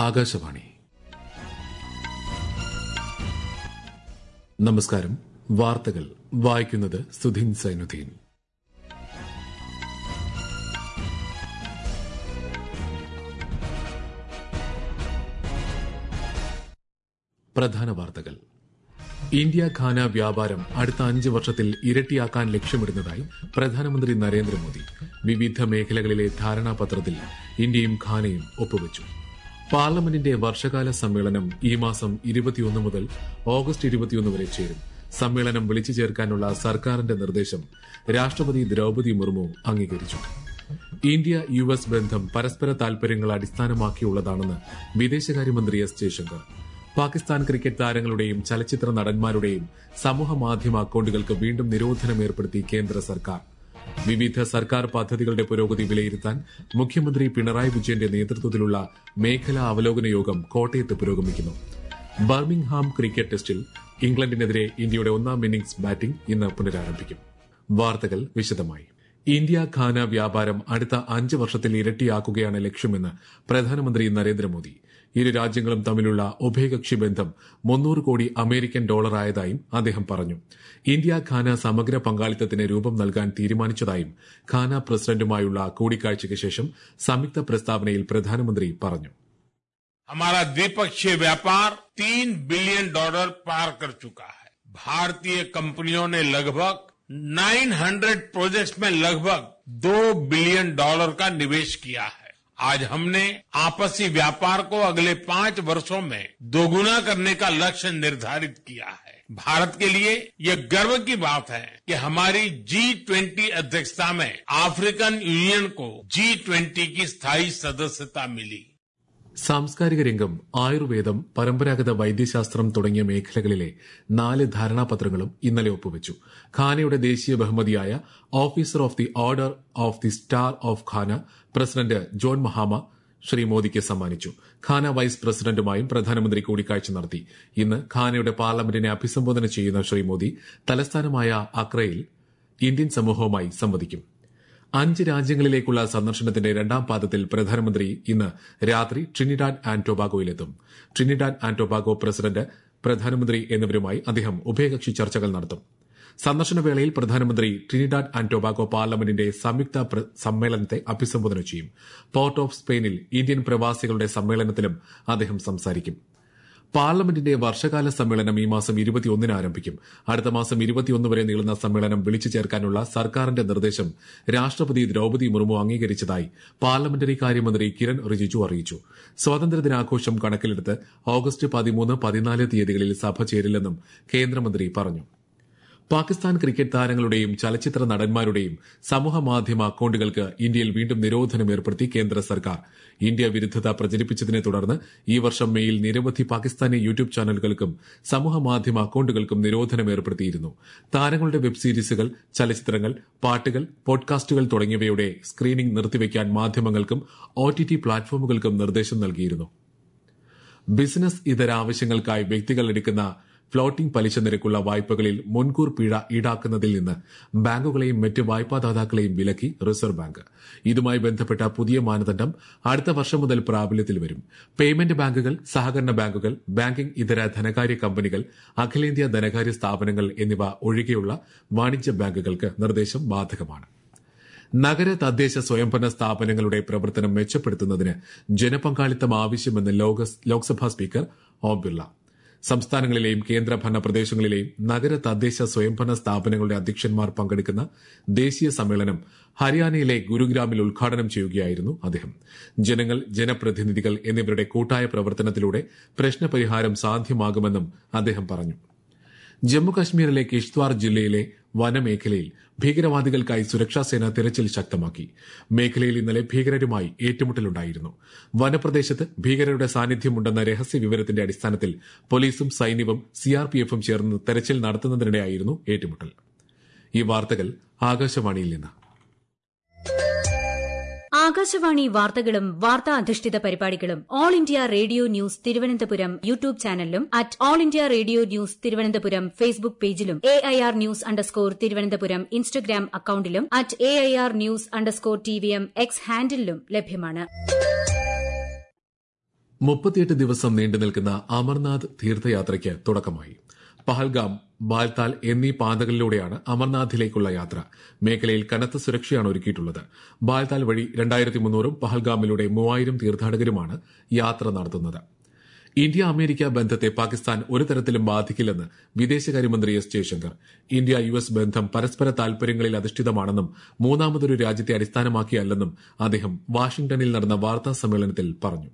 ആകാശവാണി നമസ്കാരം വാർത്തകൾ വായിക്കുന്നത് സുധീൻ സൈനുദ്ദീൻ പ്രധാന വാർത്തകൾ ഇന്ത്യ ഖാന വ്യാപാരം അടുത്ത അഞ്ച് വർഷത്തിൽ ഇരട്ടിയാക്കാൻ ലക്ഷ്യമിടുന്നതായി പ്രധാനമന്ത്രി നരേന്ദ്രമോദി വിവിധ മേഖലകളിലെ ധാരണാപത്രത്തിൽ ഇന്ത്യയും ഖാനയും ഒപ്പുവച്ചു പാർലമെന്റിന്റെ വർഷകാല സമ്മേളനം ഈ മാസം ഇരുപത്തിയൊന്ന് മുതൽ ഓഗസ്റ്റ് ഇരുപത്തിയൊന്ന് വരെ ചേരും സമ്മേളനം വിളിച്ചു ചേർക്കാനുള്ള സർക്കാരിന്റെ നിർദ്ദേശം രാഷ്ട്രപതി ദ്രൌപതി മുർമു അംഗീകരിച്ചു ഇന്ത്യ യു എസ് ബന്ധം പരസ്പര താൽപര്യങ്ങൾ അടിസ്ഥാനമാക്കിയുള്ളതാണെന്ന് വിദേശകാര്യമന്ത്രി എസ് ജയശങ്കർ പാകിസ്ഥാൻ ക്രിക്കറ്റ് താരങ്ങളുടെയും ചലച്ചിത്ര നടന്മാരുടെയും സമൂഹ മാധ്യമ അക്കൌണ്ടുകൾക്ക് വീണ്ടും നിരോധനം ഏർപ്പെടുത്തി കേന്ദ്ര സർക്കാർ വിവിധ സർക്കാർ പദ്ധതികളുടെ പുരോഗതി വിലയിരുത്താൻ മുഖ്യമന്ത്രി പിണറായി വിജയന്റെ നേതൃത്വത്തിലുള്ള മേഖലാ അവലോകന യോഗം കോട്ടയത്ത് പുരോഗമിക്കുന്നു ബർമിംഗ്ഹാം ക്രിക്കറ്റ് ടെസ്റ്റിൽ ഇംഗ്ലണ്ടിനെതിരെ ഇന്ത്യയുടെ ഒന്നാം ഇന്നിംഗ്സ് ബാറ്റിംഗ് ഇന്ന് പുനരാരംഭിക്കും വാർത്തകൾ വിശദമായി ഇന്ത്യ ഖാന വ്യാപാരം അടുത്ത അഞ്ച് വർഷത്തിൽ ഇരട്ടിയാക്കുകയാണ് ലക്ഷ്യമെന്ന് പ്രധാനമന്ത്രി നരേന്ദ്രമോദി ഇരു രാജ്യങ്ങളും തമ്മിലുള്ള ഉഭയകക്ഷി ബന്ധം മുന്നൂറ് കോടി അമേരിക്കൻ ഡോളറായതായും അദ്ദേഹം പറഞ്ഞു ഇന്ത്യ ഖാന സമഗ്ര പങ്കാളിത്തത്തിന് രൂപം നൽകാൻ തീരുമാനിച്ചതായും ഖാന പ്രസിഡന്റുമായുള്ള കൂടിക്കാഴ്ചയ്ക്ക് ശേഷം സംയുക്ത പ്രസ്താവനയിൽ പ്രധാനമന്ത്രി പറഞ്ഞു हमारा द्विपक्षीय व्यापार तीन बिलियन डॉलर पार कर चुका है भारतीय कंपनियों ने लगभग 900 प्रोजेक्ट्स में लगभग दो बिलियन डॉलर का निवेश किया है आज हमने आपसी व्यापार को अगले पांच वर्षों में दोगुना करने का लक्ष्य निर्धारित किया है भारत के लिए यह गर्व की बात है कि हमारी जी ट्वेंटी अध्यक्षता में अफ्रीकन यूनियन को जी ट्वेंटी की स्थायी सदस्यता मिली സാംസ്കാരിക രംഗം ആയുർവേദം പരമ്പരാഗത വൈദ്യശാസ്ത്രം തുടങ്ങിയ മേഖലകളിലെ നാല് ധാരണാപത്രങ്ങളും ഇന്നലെ ഒപ്പുവച്ചു ഖാനയുടെ ദേശീയ ബഹുമതിയായ officer of the order of the star of Ghana president John Mahama Shri മോദിക്ക് സമ്മാനിച്ചു ഖാന വൈസ് പ്രസിഡന്റുമായും പ്രധാനമന്ത്രി കൂടിക്കാഴ്ച നടത്തി ഇന്ന് ഖാനയുടെ പാർലമെന്റിനെ അഭിസംബോധന ചെയ്യുന്ന ശ്രീ മോദി തലസ്ഥാനമായ അക്രയിൽ ഇന്ത്യൻ സമൂഹവുമായി സംവദിക്കും അഞ്ച് രാജ്യങ്ങളിലേക്കുള്ള സന്ദർശനത്തിന്റെ രണ്ടാം പാദത്തിൽ പ്രധാനമന്ത്രി ഇന്ന് രാത്രി ട്രിനിഡാഡ് ആൻഡ് ടൊബാഗോയിലെത്തും ട്രിനിഡാഡ് ആൻഡ് ടൊബാഗോ പ്രസിഡന്റ് പ്രധാനമന്ത്രി എന്നിവരുമായി അദ്ദേഹം ഉഭയകക്ഷി ചർച്ചകൾ നടത്തും സന്ദർശന വേളയിൽ പ്രധാനമന്ത്രി ട്രിനിഡാഡ് ആൻഡ് ടൊബാഗോ പാർലമെന്റിന്റെ സംയുക്ത സമ്മേളനത്തെ അഭിസംബോധന ചെയ്യും പോർട്ട് ഓഫ് സ്പെയിനിൽ ഇന്ത്യൻ പ്രവാസികളുടെ സമ്മേളനത്തിലും അദ്ദേഹം സംസാരിക്കും പാർലമെന്റിന്റെ വർഷകാല സമ്മേളനം ഈ മാസം ഇരുപത്തിയൊന്നിന് ആരംഭിക്കും അടുത്ത മാസം ഇരുപത്തിയൊന്ന് വരെ നീളുന്ന സമ്മേളനം വിളിച്ചു ചേർക്കാനുള്ള സർക്കാരിന്റെ നിർദ്ദേശം രാഷ്ട്രപതി ദ്രൌപതി മുർമു അംഗീകരിച്ചതായി പാർലമെന്ററി കാര്യമന്ത്രി കിരൺ റിജിജു അറിയിച്ചു സ്വാതന്ത്ര്യദിനാഘോഷം കണക്കിലെടുത്ത് ഓഗസ്റ്റ് പതിമൂന്ന് പതിനാല് തീയതികളിൽ സഭ ചേരില്ലെന്നും കേന്ദ്രമന്ത്രി പറഞ്ഞു പാകിസ്ഥാൻ ക്രിക്കറ്റ് താരങ്ങളുടെയും ചലച്ചിത്ര നടന്മാരുടെയും സമൂഹ മാധ്യമ അക്കൌണ്ടുകൾക്ക് ഇന്ത്യയിൽ വീണ്ടും നിരോധനം ഏർപ്പെടുത്തി കേന്ദ്ര സർക്കാർ ഇന്ത്യ വിരുദ്ധത പ്രചരിപ്പിച്ചതിനെ തുടർന്ന് ഈ വർഷം മെയിൽ നിരവധി പാകിസ്ഥാനി യൂട്യൂബ് ചാനലുകൾക്കും സമൂഹ മാധ്യമ അക്കൌണ്ടുകൾക്കും നിരോധനം ഏർപ്പെടുത്തിയിരുന്നു താരങ്ങളുടെ വെബ് സീരീസുകൾ ചലച്ചിത്രങ്ങൾ പാട്ടുകൾ പോഡ്കാസ്റ്റുകൾ തുടങ്ങിയവയുടെ സ്ക്രീനിംഗ് നിർത്തിവെക്കാൻ മാധ്യമങ്ങൾക്കും ഒ ടി ടി പ്ലാറ്റ്ഫോമുകൾക്കും നിർദ്ദേശം നൽകിയിരുന്നു ബിസിനസ് ഇതര ആവശ്യങ്ങൾക്കായി വ്യക്തികൾ എടുക്കുന്ന ഫ്ലോട്ടിംഗ് പലിശ നിരക്കുള്ള വായ്പകളിൽ മുൻകൂർ പിഴ ഈടാക്കുന്നതിൽ നിന്ന് ബാങ്കുകളെയും മറ്റ് വായ്പാദാതാക്കളെയും വിലക്കി റിസർവ് ബാങ്ക് ഇതുമായി ബന്ധപ്പെട്ട പുതിയ മാനദണ്ഡം അടുത്ത വർഷം മുതൽ പ്രാബല്യത്തിൽ വരും പേയ്മെന്റ് ബാങ്കുകൾ സഹകരണ ബാങ്കുകൾ ബാങ്കിംഗ് ഇതര ധനകാര്യ കമ്പനികൾ അഖിലേന്ത്യാ ധനകാര്യ സ്ഥാപനങ്ങൾ എന്നിവ ഒഴികെയുള്ള വാണിജ്യ ബാങ്കുകൾക്ക് നിർദ്ദേശം ബാധകമാണ് നഗര തദ്ദേശ സ്വയംഭരണ സ്ഥാപനങ്ങളുടെ പ്രവർത്തനം മെച്ചപ്പെടുത്തുന്നതിന് ജനപങ്കാളിത്തം ആവശ്യമെന്ന് ലോക്സഭാ സ്പീക്കർ ഓം ബിർള സംസ്ഥാനങ്ങളിലെയും കേന്ദ്രഭരണ പ്രദേശങ്ങളിലെയും നഗര തദ്ദേശ സ്വയംഭരണ സ്ഥാപനങ്ങളുടെ അധ്യക്ഷന്മാർ പങ്കെടുക്കുന്ന ദേശീയ സമ്മേളനം ഹരിയാനയിലെ ഗുരുഗ്രാമിൽ ഉദ്ഘാടനം ചെയ്യുകയായിരുന്നു അദ്ദേഹം ജനങ്ങൾ ജനപ്രതിനിധികൾ എന്നിവരുടെ കൂട്ടായ പ്രവർത്തനത്തിലൂടെ പ്രശ്നപരിഹാരം സാധ്യമാകുമെന്നും അദ്ദേഹം പറഞ്ഞു ജമ്മുകശ്മീരിലെ കിഷ്ത്വാർ ജില്ലയിലെ വനമേഖലയിൽ ഭീകരവാദികൾക്കായി സുരക്ഷാസേന തിരച്ചിൽ ശക്തമാക്കി മേഖലയിൽ ഇന്നലെ ഭീകരരുമായി ഏറ്റുമുട്ടലുണ്ടായിരുന്നു വനപ്രദേശത്ത് ഭീകരരുടെ സാന്നിധ്യമുണ്ടെന്ന രഹസ്യ വിവരത്തിന്റെ അടിസ്ഥാനത്തിൽ പോലീസും സൈന്യവും സിആർപിഎഫും ചേർന്ന് തെരച്ചിൽ നടത്തുന്നതിനിടെയായിരുന്നു ഏറ്റുമുട്ടൽ ഈ വാർത്തകൾ ആകാശവാണിയിൽ നിന്ന് ആകാശവാണി വാർത്തകളും വാർത്താ അധിഷ്ഠിത പരിപാടികളും All India Radio News Thiruvananthapuram YouTube ചാനലിലും at All India Radio News Thiruvananthapuram Facebook പേജിലും A I R news underscore Thiruvananthapuram Instagram അക്കൌണ്ടിലും at A I R news underscore T V M X ഹാൻഡിലും ലഭ്യമാണ് മുപ്പത്തിയെട്ട് ദിവസം നീണ്ടു നിൽക്കുന്ന അമർനാഥ് തീർത്ഥയാത്രയ്ക്ക് തുടക്കമായി പഹൽഗാം ബാൽതാൽ എന്നീ പാതകളിലൂടെയാണ് അമർനാഥിലേക്കുള്ള യാത്ര മേഖലയിൽ കനത്ത സുരക്ഷയാണ് ഒരുക്കിയിട്ടുള്ളത് ബാൽതാൽ വഴി രണ്ടായിരത്തി മുന്നൂറും പഹൽഗാമിലൂടെ മൂവായിരം തീർത്ഥാടകരുമാണ് യാത്ര നടത്തുന്നത് ഇന്ത്യ അമേരിക്ക ബന്ധത്തെ പാകിസ്ഥാൻ ഒരു തരത്തിലും ബാധിക്കില്ലെന്ന് വിദേശകാര്യമന്ത്രി S Jaishankar India U S ബന്ധം പരസ്പര താൽപര്യങ്ങളിൽ അധിഷ്ഠിതമാണെന്നും മൂന്നാമതൊരു രാജ്യത്തെ അടിസ്ഥാനമാക്കിയല്ലെന്നും അദ്ദേഹം വാഷിംഗ്ടണിൽ നടന്ന വാർത്താ സമ്മേളനത്തിൽ പറഞ്ഞു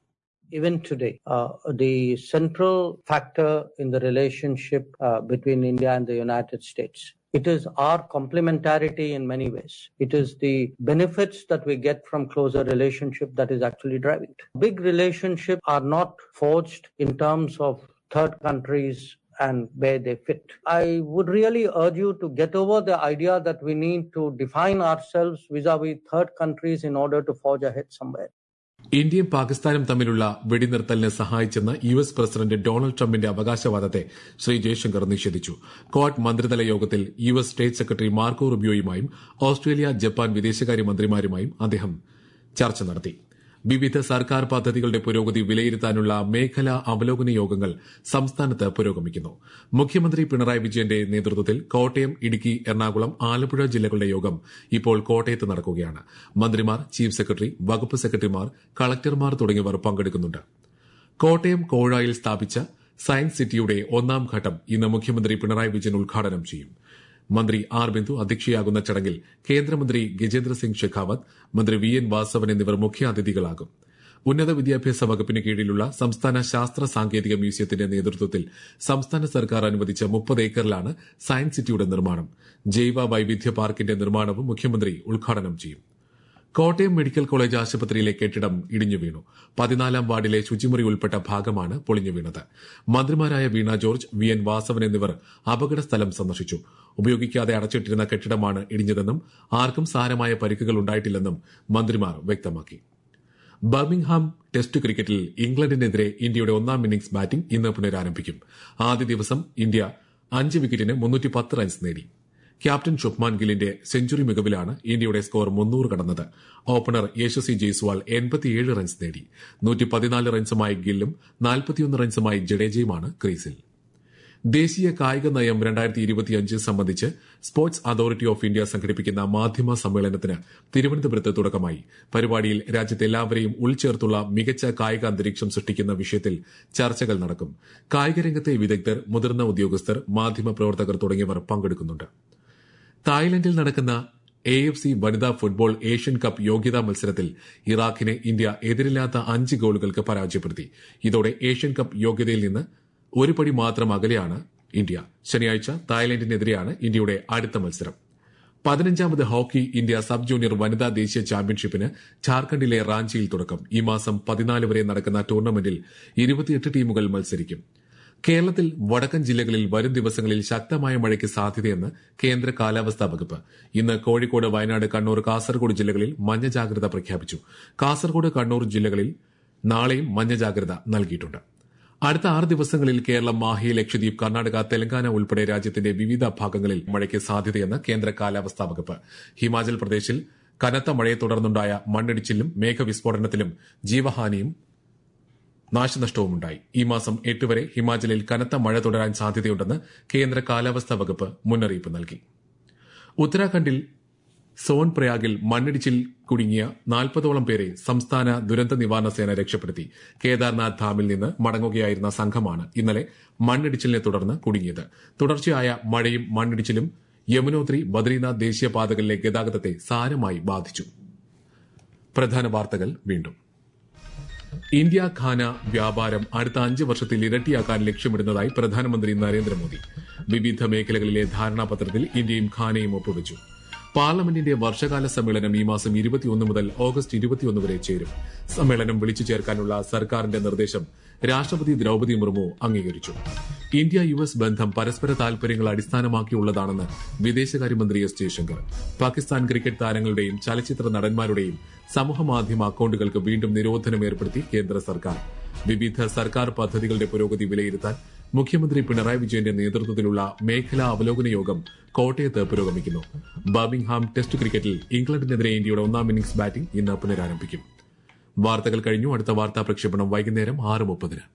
even today, uh, the central factor in the relationship uh, between India and the United States. It is our complementarity in many ways. It is the benefits that we get from closer relationship that is actually driving it. Big relationships are not forged in terms of third countries and where they fit. I would really urge you to get over the idea that we need to define ourselves vis-a-vis third countries in order to forge ahead somewhere. ഇന്ത്യയും പാകിസ്ഥാനും തമ്മിലുള്ള വെടിനിർത്തലിന് സഹായിച്ചെന്ന U S president Donald ട്രംപിന്റെ അവകാശവാദത്തെ ശ്രീ ജയശങ്കർ നിഷേധിച്ചു Quad മന്ത്രിതല യോഗത്തിൽ U S state secretary Marco റുബിയോയുമായും ഓസ്ട്രേലിയ ജപ്പാൻ വിദേശകാര്യമന്ത്രിമാരുമായും അദ്ദേഹം ചർച്ച നടത്തി വിവിധ സർക്കാർ പദ്ധതികളുടെ പുരോഗതി വിലയിരുത്താനുള്ള മേഖലാ അവലോകന യോഗങ്ങൾ സംസ്ഥാനത്ത് പുരോഗമിക്കുന്നു മുഖ്യമന്ത്രി പിണറായി വിജയന്റെ നേതൃത്വത്തിൽ കോട്ടയം ഇടുക്കി എറണാകുളം ആലപ്പുഴ ജില്ലകളുടെ യോഗം ഇപ്പോൾ കോട്ടയത്ത് നടക്കുകയാണ് മന്ത്രിമാർ ചീഫ് സെക്രട്ടറി വകുപ്പ് സെക്രട്ടറിമാർ കളക്ടർമാർ തുടങ്ങിയവർ പങ്കെടുക്കുന്നുണ്ട് കോട്ടയം കോഴായിൽ സ്ഥാപിച്ച സയൻസ് സിറ്റിയുടെ ഒന്നാം ഘട്ടം ഇന്ന് മുഖ്യമന്ത്രി പിണറായി വിജയൻ ഉദ്ഘാടനം ചെയ്യും മന്ത്രി ആർ ബിന്ദു അധ്യക്ഷയാകുന്ന ചടങ്ങിൽ കേന്ദ്രമന്ത്രി ഗജേന്ദ്ര സിംഗ് ഷെഖാവത്ത് മന്ത്രി വി എൻ വാസവൻ എന്നിവർ മുഖ്യാതിഥികളാകും ഉന്നത വിദ്യാഭ്യാസ വകുപ്പിന് കീഴിലുള്ള സംസ്ഥാന ശാസ്ത്ര സാങ്കേതിക മ്യൂസിയത്തിന്റെ നേതൃത്വത്തിൽ സംസ്ഥാന സർക്കാർ അനുവദിച്ച മുപ്പത് ഏക്കറിലാണ് സയൻസ് സിറ്റിയുടെ നിർമ്മാണം ജൈവ വൈവിധ്യ പാർക്കിന്റെ നിർമ്മാണവും മുഖ്യമന്ത്രി ഉദ്ഘാടനം ചെയ്യും കോട്ടയം മെഡിക്കൽ കോളേജ് ആശുപത്രിയിലെ കെട്ടിടം ഇടിഞ്ഞു വീണു പതിനാലാം വാർഡിലെ ശുചിമുറി ഉൾപ്പെട്ട ഭാഗമാണ് പൊളിഞ്ഞു വീണത് മന്ത്രിമാരായ Veena George V N Vasavan എന്നിവർ അപകട സ്ഥലം സന്ദർശിച്ചു ഉപയോഗിക്കാതെ അടച്ചിട്ടിരുന്ന കെട്ടിടമാണ് ഇടിഞ്ഞതെന്നും ആർക്കും സാരമായ പരിക്കുകൾ ഉണ്ടായിട്ടില്ലെന്നും മന്ത്രിമാർ വ്യക്തമാക്കി ബർമിംഗ്ഹാം ടെസ്റ്റ് ക്രിക്കറ്റിൽ ഇംഗ്ലണ്ടിനെതിരെ ഇന്ത്യയുടെ ഒന്നാം ഇന്നിംഗ്സ് ബാറ്റിംഗ് ഇന്ന് പുനരാരംഭിക്കും ആദ്യ ദിവസം ഇന്ത്യ അഞ്ച് വിക്കറ്റിന് മുന്നൂറ്റി പത്ത് റൺസ് നേടി ക്യാപ്റ്റൻ ശുഭ്മാൻ ഗില്ലിന്റെ സെഞ്ചുറി മികവിലാണ് ഇന്ത്യയുടെ സ്കോർ മുന്നൂറ് കടന്നത് ഓപ്പണർ യശസ്വി ജയ്സ്വാൾ എൺപത്തിയേഴ് റൺസ് നേടി നൂറ്റി പതിനാല് റൺസുമായി ഗില്ലും നാൽപ്പത്തിയൊന്ന് റൺസുമായി ജഡേജയുമാണ് ക്രീസിൽ ദേശീയ കായിക നയം രണ്ടായിരത്തി ഇരുപത്തിയഞ്ച് സംബന്ധിച്ച് സ്പോർട്സ് അതോറിറ്റി ഓഫ് ഇന്ത്യ സംഘടിപ്പിക്കുന്ന മാധ്യമ സമ്മേളനത്തിന് തിരുവനന്തപുരത്ത് തുടക്കമായി പരിപാടിയിൽ രാജ്യത്തെ എല്ലാവരെയും ഉൾച്ചേർത്തുള്ള മികച്ച കായിക അന്തരീക്ഷം സൃഷ്ടിക്കുന്ന വിഷയത്തിൽ ചർച്ചകൾ നടക്കും കായികരംഗത്തെ വിദഗ്ധർ മുതിർന്ന ഉദ്യോഗസ്ഥർ മാധ്യമപ്രവർത്തകർ തുടങ്ങിയവർ പങ്കെടുക്കുന്നുണ്ട് തായ്ലൻഡിൽ നടക്കുന്ന എ എഫ് സി വനിതാ ഫുട്ബോൾ ഏഷ്യൻ കപ്പ് യോഗ്യതാ മത്സരത്തിൽ ഇറാഖിനെ ഇന്ത്യ എതിരില്ലാത്ത അഞ്ച് ഗോളുകൾക്ക് പരാജയപ്പെടുത്തി ഇതോടെ ഏഷ്യൻ കപ്പ് യോഗ്യതയിൽ നിന്ന് ഒരു പടി മാത്രം അകലെയാണ് ഇന്ത്യ ശനിയാഴ്ച തായ്ലൻഡിനെതിരെയാണ് ഇന്ത്യയുടെ അടുത്ത മത്സരം പതിനഞ്ചാമത് ഹോക്കി ഇന്ത്യ സബ് ജൂനിയർ വനിതാ ദേശീയ ചാമ്പ്യൻഷിപ്പിന് ഝാർഖണ്ഡിലെ റാഞ്ചിയിൽ തുടക്കം ഈ മാസം പതിനാല് വരെ നടക്കുന്ന ടൂർണമെന്റിൽ ഇരുപത്തിയെട്ട് ടീമുകൾ മത്സരിക്കും കേരളത്തിൽ വടക്കൻ ജില്ലകളിൽ വരും ദിവസങ്ങളിൽ ശക്തമായ മഴയ്ക്ക് സാധ്യതയെന്ന് കേന്ദ്ര കാലാവസ്ഥാ വകുപ്പ് ഇന്ന് കോഴിക്കോട് വയനാട് കണ്ണൂർ കാസർഗോഡ് ജില്ലകളിൽ മഞ്ഞ ജാഗ്രത പ്രഖ്യാപിച്ചു കാസർഗോഡ് കണ്ണൂർ ജില്ലകളിൽ നാളെയും മഞ്ഞ ജാഗ്രത നൽകിയിട്ടുണ്ട് അടുത്ത ആറ് ദിവസങ്ങളിൽ കേരളം മാഹി ലക്ഷദ്വീപ് കർണാടക തെലങ്കാന ഉൾപ്പെടെ രാജ്യത്തിന്റെ വിവിധ ഭാഗങ്ങളിൽ മഴയ്ക്ക് സാധ്യതയെന്ന് കേന്ദ്ര കാലാവസ്ഥാ വകുപ്പ് ഹിമാചൽ പ്രദേശിൽ കനത്ത മഴയെ തുടർന്നുണ്ടായ മണ്ണിടിച്ചിലും മേഘവിസ്ഫോടനത്തിലും ജീവഹാനിയും നാശനഷ്ടവുമുണ്ടായി ഈ മാസം എട്ട് വരെ ഹിമാചലിൽ കനത്ത മഴ തുടരാൻ സാധ്യതയുണ്ടെന്ന് കേന്ദ്ര കാലാവസ്ഥാ വകുപ്പ് മുന്നറിയിപ്പ് നൽകി ഉത്തരാഖണ്ഡിൽ സോൺ പ്രയാഗിൽ മണ്ണിടിച്ചിൽ കുടുങ്ങിയ നാൽപ്പതോളം പേരെ സംസ്ഥാന ദുരന്ത നിവാരണ സേന രക്ഷപ്പെടുത്തി കേദാർനാഥ് ധാമിൽ നിന്ന് മടങ്ങുകയായിരുന്ന സംഘമാണ് ഇന്നലെ മണ്ണിടിച്ചിലിനെ തുടർന്ന് കുടുങ്ങിയത് തുടർച്ചയായ മഴയും മണ്ണിടിച്ചിലും യമുനോത്രി ബദ്രീനാഥ് ദേശീയപാതകളിലെ ഗതാഗതത്തെ സാരമായി ബാധിച്ചു പ്രധാന വാർത്തകൾ വീണ്ടും ഇന്ത്യ ഖാന വ്യാപാരം അടുത്ത അഞ്ച് വർഷത്തിൽ ഇരട്ടിയാക്കാൻ ലക്ഷ്യമിടുന്നതായി പ്രധാനമന്ത്രി നരേന്ദ്രമോദി വിവിധ മേഖലകളിലെ ധാരണാപത്രത്തിൽ ഇന്ത്യയും ഖാനയും ഒപ്പുവച്ചു പാർലമെന്റിന്റെ വർഷകാല സമ്മേളനം ഈ മാസം ഇരുപത്തിയൊന്ന് മുതൽ ഓഗസ്റ്റ് ഇരുപത്തിയൊന്ന് വരെ ചേരും സമ്മേളനം വിളിച്ചു ചേർക്കാനുള്ള സർക്കാരിന്റെ നിർദ്ദേശം രാഷ്ട്രപതി ദ്രൌപതി മുർമു അംഗീകരിച്ചു ഇന്ത്യ യു എസ് ബന്ധം പരസ്പര താൽപര്യങ്ങൾ അടിസ്ഥാനമാക്കിയുള്ളതാണെന്ന് വിദേശകാര്യമന്ത്രി എസ് ജയശങ്കർ പാകിസ്ഥാൻ ക്രിക്കറ്റ് താരങ്ങളുടെയും ചലച്ചിത്ര നടന്മാരുടെയും സമൂഹമാധ്യമ അക്കൌണ്ടുകൾക്ക് വീണ്ടും നിരോധനം ഏർപ്പെടുത്തി കേന്ദ്ര സർക്കാർ വിവിധ സർക്കാർ പദ്ധതികളുടെ പുരോഗതി വിലയിരുത്താൻ മുഖ്യമന്ത്രി പിണറായി വിജയന്റെ നേതൃത്വത്തിലുള്ള മേഖലാ അവലോകന യോഗം കോട്ടയത്ത് പുരോഗമിക്കുന്നു ബർമിംഗ്ഹാം ടെസ്റ്റ് ക്രിക്കറ്റിൽ ഇംഗ്ലണ്ടിനെതിരെ ഇന്ത്യയുടെ ഒന്നാം ഇന്നിംഗ്സ് ബാറ്റിംഗ് ഇന്ന് പുനരാരംഭിക്കും വാർത്തകൾ കഴിഞ്ഞു അടുത്ത വാർത്താ പ്രക്ഷേപണം വൈകുന്നേരം ആറ് മുപ്പതിന്